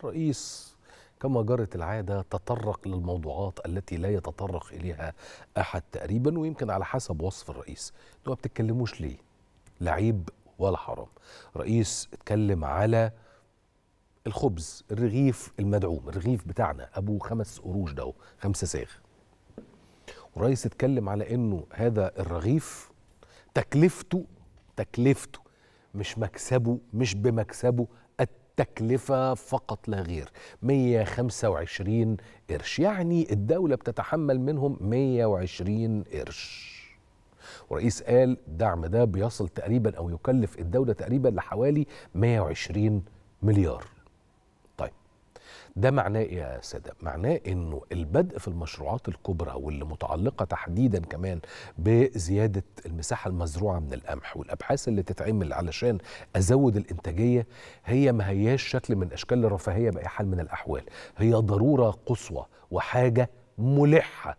الرئيس كما جرت العادة تطرق للموضوعات التي لا يتطرق إليها أحد تقريبا ويمكن على حسب وصف الرئيس انتوا ما بتتكلموش ليه لعيب ولا حرام رئيس اتكلم على الخبز الرغيف المدعوم الرغيف بتاعنا أبو خمس قروش ده خمسة ساغ ورئيس اتكلم على انه هذا الرغيف تكلفته تكلفته مش مكسبه مش بمكسبه التكلفة فقط لا غير 125 قرش يعني الدولة بتتحمل منهم 120 قرش ورئيس قال الدعم ده بيصل تقريبا أو يكلف الدولة تقريبا لحوالي 120 مليار طيب ده معناه ايه يا ساده؟ معناه انه البدء في المشروعات الكبرى واللي متعلقه تحديدا كمان بزياده المساحه المزروعه من القمح والابحاث اللي تتعمل علشان ازود الانتاجيه هي ما هياش شكل من اشكال الرفاهيه باي حال من الاحوال، هي ضروره قصوى وحاجه ملحه.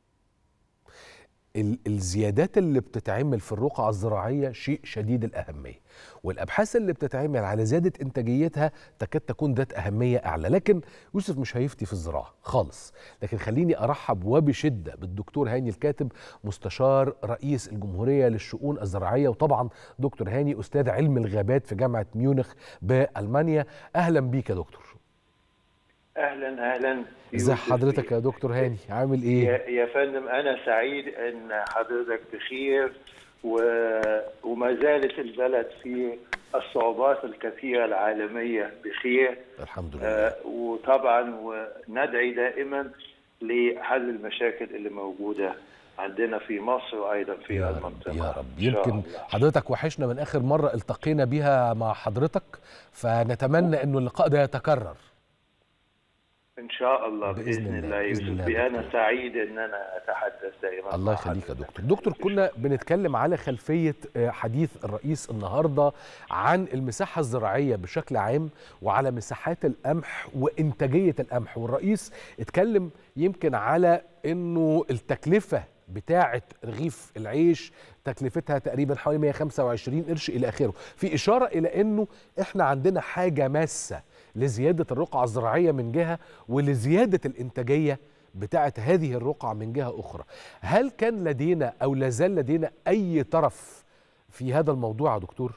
ال- الزيادات اللي بتتعمل في الرقعة الزراعية شيء شديد الأهمية والأبحاث اللي بتتعمل على زيادة إنتاجيتها تكاد تكون ذات أهمية أعلى لكن يوسف مش هيفتي في الزراعة خالص لكن خليني أرحب وبشدة بالدكتور هاني الكاتب مستشار رئيس الجمهورية للشؤون الزراعية وطبعا دكتور هاني أستاذ علم الغابات في جامعة ميونخ بألمانيا أهلا بيك يا دكتور اهلا اهلا ازي يوسف. حضرتك يا دكتور هاني عامل ايه يا, يا فندم انا سعيد ان حضرتك بخير و... وما زالت البلد في الصعوبات الكثيره العالميه بخير الحمد لله آه وطبعا وندعي دائما لحل المشاكل اللي موجوده عندنا في مصر وايضا في يا رب المنطقه يا رب إن شاء يمكن الله. حضرتك وحشنا من اخر مره التقينا بيها مع حضرتك فنتمنى انه اللقاء ده يتكرر ان شاء الله بإذن باذن, الله، الله بإذن يوسف الله يا انا دكتور. سعيد ان انا اتحدث دائما الله مع يخليك يا حضرتك. دكتور دكتور كنا بنتكلم على خلفيه آه، حديث الرئيس النهارده عن المساحه الزراعيه بشكل عام وعلى مساحات القمح وانتاجيه القمح والرئيس اتكلم يمكن على انه التكلفه بتاعه رغيف العيش تكلفتها تقريبا حوالي 125 قرش الى اخره في اشاره الى انه احنا عندنا حاجه ماسه لزياده الرقعه الزراعيه من جهه ولزياده الانتاجيه بتاعه هذه الرقعة من جهة أخرى هل كان لدينا أو لازال لدينا أي طرف في هذا الموضوع يا دكتور؟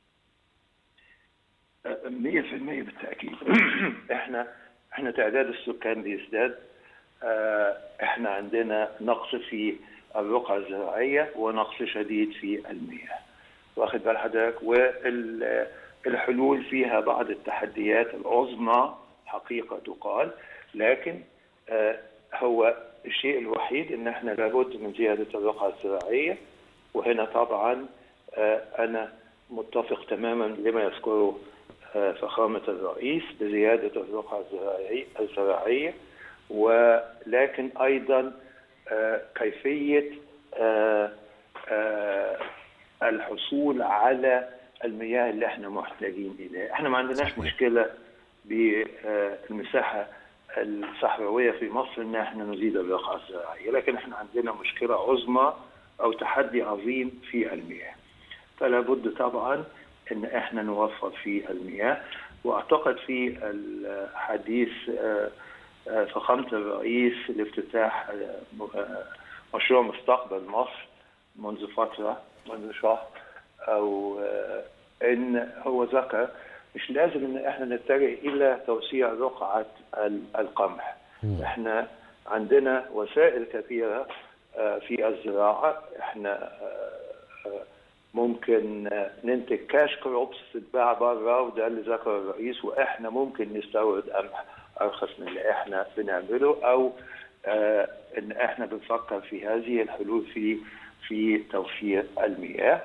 مية في المية بالتأكيد احنا احنا تعداد السكان بيزداد آه، احنا عندنا نقص في الرقعة الزراعية ونقص شديد في المياه واخد بال حضرتك والحلول فيها بعض التحديات العظمى حقيقة تقال لكن آه، هو الشيء الوحيد ان احنا لابد من زيادة الرقعة الزراعية وهنا طبعا آه، انا متفق تماما لما يذكره آه، فخامة الرئيس بزيادة الرقعة الزراعية الزراعية ولكن أيضا آه، كيفية آه، آه، الحصول على المياه اللي احنا محتاجين إليها احنا ما عندناش صحيح. مشكلة بالمساحة الصحراوية في مصر ان احنا نزيد الرقعة الزراعية لكن احنا عندنا مشكلة عظمى او تحدي عظيم في المياه فلا بد طبعا ان احنا نوفر في المياه واعتقد في الحديث آه، آه، فخامه الرئيس لافتتاح آه، م- آه، مشروع مستقبل مصر منذ فتره منذ شهر او آه، ان هو ذكر مش لازم ان احنا نتجه الى توسيع رقعه ال- القمح مم. احنا عندنا وسائل كثيره آه، في الزراعه احنا آه، آه، ممكن آه، ننتج كاش كروبس تتباع بره وده اللي ذكره الرئيس واحنا ممكن نستورد قمح ارخص من اللي احنا بنعمله او آه، ان احنا بنفكر في هذه الحلول في في توفير المياه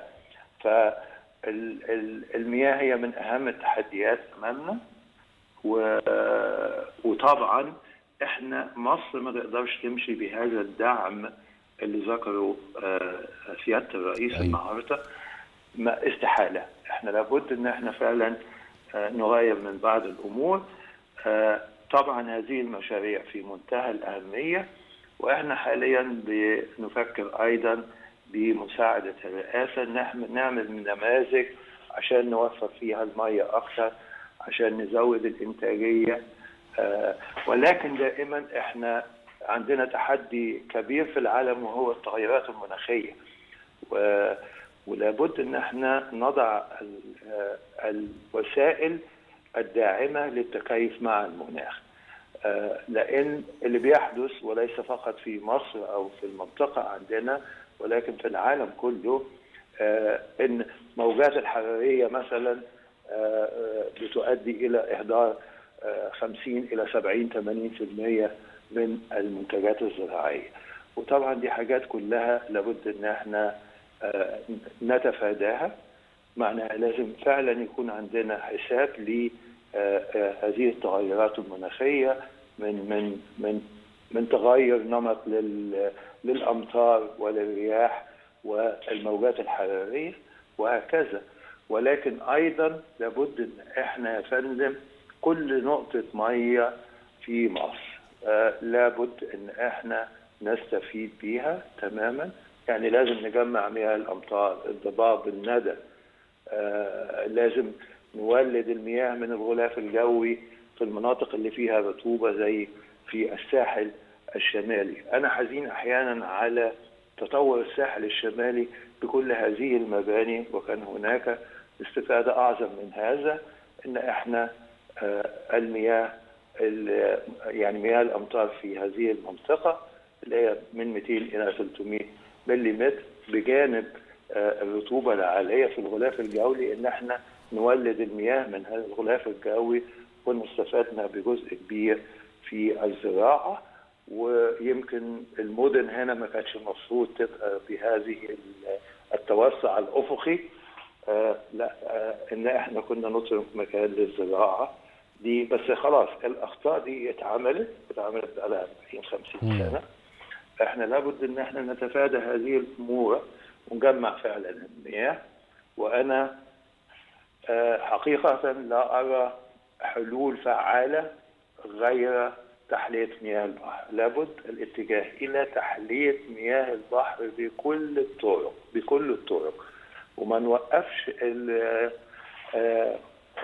فالمياه هي من اهم التحديات امامنا و... وطبعا احنا مصر ما تقدرش تمشي بهذا الدعم اللي ذكره آه، سياده الرئيس أيوة. النهارده ما استحاله احنا لابد ان احنا فعلا آه، نغير من بعض الامور آه، طبعا هذه المشاريع في منتهى الاهميه واحنا حاليا بنفكر ايضا بمساعده الرئاسه ان احنا نعمل نماذج عشان نوفر فيها الميه اكثر عشان نزود الانتاجيه آه، ولكن دائما احنا عندنا تحدي كبير في العالم وهو التغيرات المناخيه و- ولابد ان احنا نضع ال- آه، الوسائل الداعمه للتكيف مع المناخ آه، لان اللي بيحدث وليس فقط في مصر او في المنطقه عندنا ولكن في العالم كله آه، ان موجات الحراريه مثلا آه، آه، بتؤدي الى اهدار آه، 50 الى 70 80% من المنتجات الزراعيه وطبعا دي حاجات كلها لابد ان احنا آه، نتفاداها معناها لازم فعلا يكون عندنا حساب لهذه التغيرات المناخيه من من من من تغير نمط لل- للامطار وللرياح والموجات الحراريه وهكذا ولكن ايضا لابد ان احنا يا فندم كل نقطه ميه في مصر آه لابد ان احنا نستفيد بيها تماما يعني لازم نجمع مياه الامطار الضباب الندى آه لازم نولد المياه من الغلاف الجوي في المناطق اللي فيها رطوبه زي في الساحل الشمالي انا حزين احيانا على تطور الساحل الشمالي بكل هذه المباني وكان هناك استفاده اعظم من هذا ان احنا آه، المياه ال- يعني مياه الامطار في هذه المنطقه اللي هي من 200 الى 300 ملم بجانب آه، الرطوبه العاليه في الغلاف الجوي ان احنا نولد المياه من هذا الغلاف الجوي ونستفادنا بجزء كبير في الزراعه ويمكن المدن هنا ما كانتش المفروض تبقى بهذه ال- التوسع الافقي آه لا آه ان احنا كنا نترك مكان للزراعه دي بس خلاص الاخطاء دي اتعملت اتعملت بقى 40 50 سنه احنا لابد ان احنا نتفادى هذه الامور ونجمع فعلا المياه وانا آه حقيقه لا ارى حلول فعاله غير تحليه مياه البحر لابد الاتجاه الى تحليه مياه البحر بكل الطرق بكل الطرق وما نوقفش ال- آه،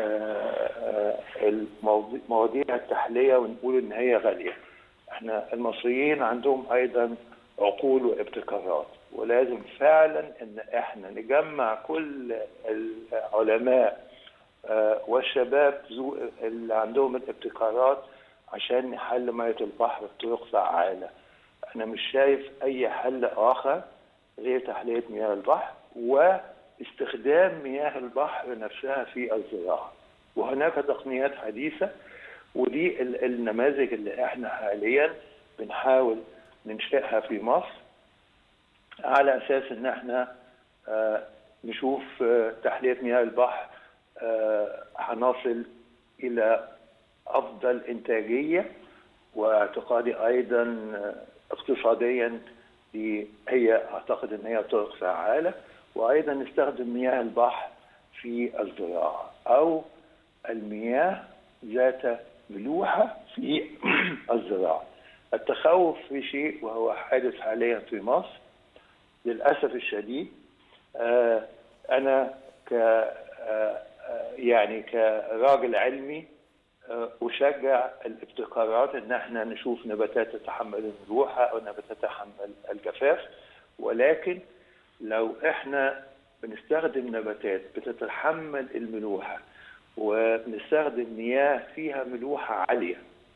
آه، المواضيع مواضيع التحليه ونقول ان هي غاليه احنا المصريين عندهم ايضا عقول وابتكارات ولازم فعلا ان احنا نجمع كل العلماء آه، والشباب ذو- اللي عندهم الابتكارات عشان نحل ميه البحر بطرق فعاله انا مش شايف اي حل اخر غير تحليه مياه البحر واستخدام مياه البحر نفسها في الزراعه وهناك تقنيات حديثه ودي ال- النماذج اللي احنا حاليا بنحاول ننشئها في مصر على اساس ان احنا آه، نشوف آه، تحليه مياه البحر آه، هنصل الى افضل انتاجيه واعتقادي ايضا آه، اقتصاديا دي هي اعتقد ان هي طرق فعاله وايضا نستخدم مياه البحر في الزراعه او المياه ذات ملوحه في الزراعه. التخوف في شيء وهو حادث حاليا في مصر للاسف الشديد آه، انا ك آه، آه، يعني كراجل علمي آه، اشجع الابتكارات ان احنا نشوف نباتات تتحمل الملوحه او نباتات تتحمل الجفاف ولكن لو احنا بنستخدم نباتات بتتحمل الملوحه وبنستخدم مياه فيها ملوحه عاليه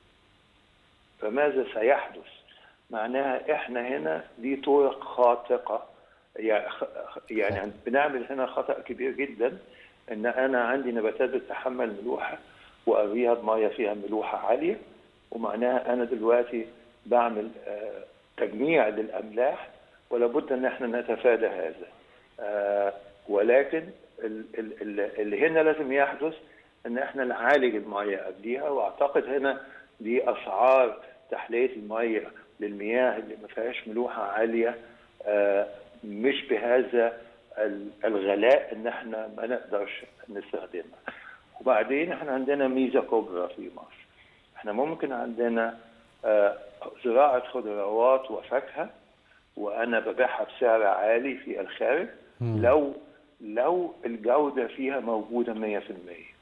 فماذا سيحدث؟ معناها احنا هنا دي طرق خاطئه يعني يعني بنعمل هنا خطا كبير جدا ان انا عندي نباتات بتتحمل ملوحه واريها بميه فيها ملوحه عاليه ومعناها انا دلوقتي بعمل آه، تجميع للاملاح ولا بد ان احنا نتفادى هذا آه، ولكن ال- ال- ال- اللي هنا لازم يحدث ان احنا نعالج الميه قبليها واعتقد هنا دي اسعار تحليه الميه للمياه اللي ما فيهاش ملوحه عاليه آه، مش بهذا ال- الغلاء ان احنا ما نقدرش نستخدمها وبعدين احنا عندنا ميزه كبرى في مصر احنا ممكن عندنا آه، زراعه خضروات وفاكهه وانا ببيعها بسعر عالي في الخارج لو لو الجوده فيها موجوده 100%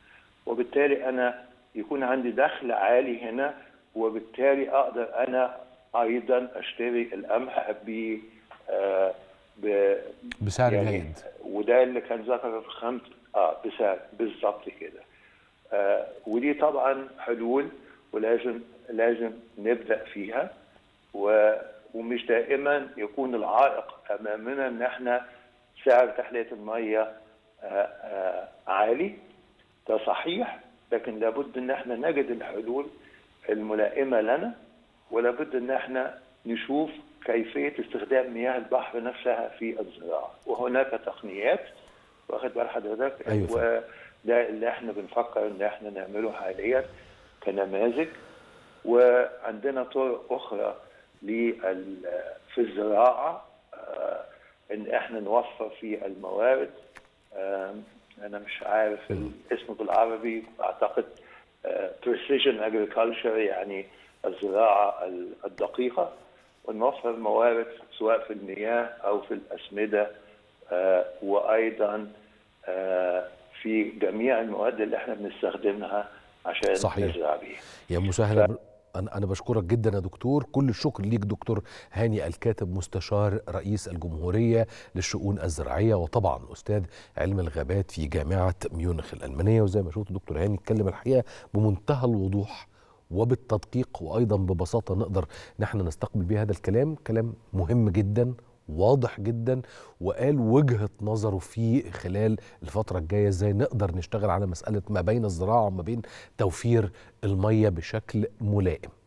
وبالتالي انا يكون عندي دخل عالي هنا وبالتالي اقدر انا ايضا اشتري القمح ب آه، ب بسعر يعني جيد وده اللي كان ذكره في خمس اه بسعر بالظبط كده آه ودي طبعا حلول ولازم لازم نبدا فيها و ومش دائما يكون العائق امامنا ان احنا سعر تحليه الميه آه آه عالي ده صحيح لكن لابد ان احنا نجد الحلول الملائمه لنا ولابد ان احنا نشوف كيفيه استخدام مياه البحر نفسها في الزراعه وهناك تقنيات واخد بال حضرتك أيوة فندم. وده اللي احنا بنفكر ان احنا نعمله حاليا كنماذج وعندنا طرق اخرى لل- في الزراعه آه، ان احنا نوفر في الموارد آم، انا مش عارف الاسم بالعربي اعتقد precision agriculture يعني الزراعه ال- الدقيقه ونوفر موارد سواء في المياه او في الاسمده آه، وايضا آه، في جميع المواد اللي احنا بنستخدمها عشان صحيح. نزرع بيها يا مسهل أنا أنا بشكرك جدا يا دكتور كل الشكر ليك دكتور هاني الكاتب مستشار رئيس الجمهورية للشؤون الزراعية وطبعا أستاذ علم الغابات في جامعة ميونخ الألمانية وزي ما شفت دكتور هاني اتكلم الحقيقة بمنتهى الوضوح وبالتدقيق وأيضا ببساطة نقدر نحن نستقبل بيه هذا الكلام كلام مهم جدا واضح جدا وقال وجهة نظره في خلال الفترة الجاية ازاي نقدر نشتغل على مسألة ما بين الزراعة وما بين توفير المية بشكل ملائم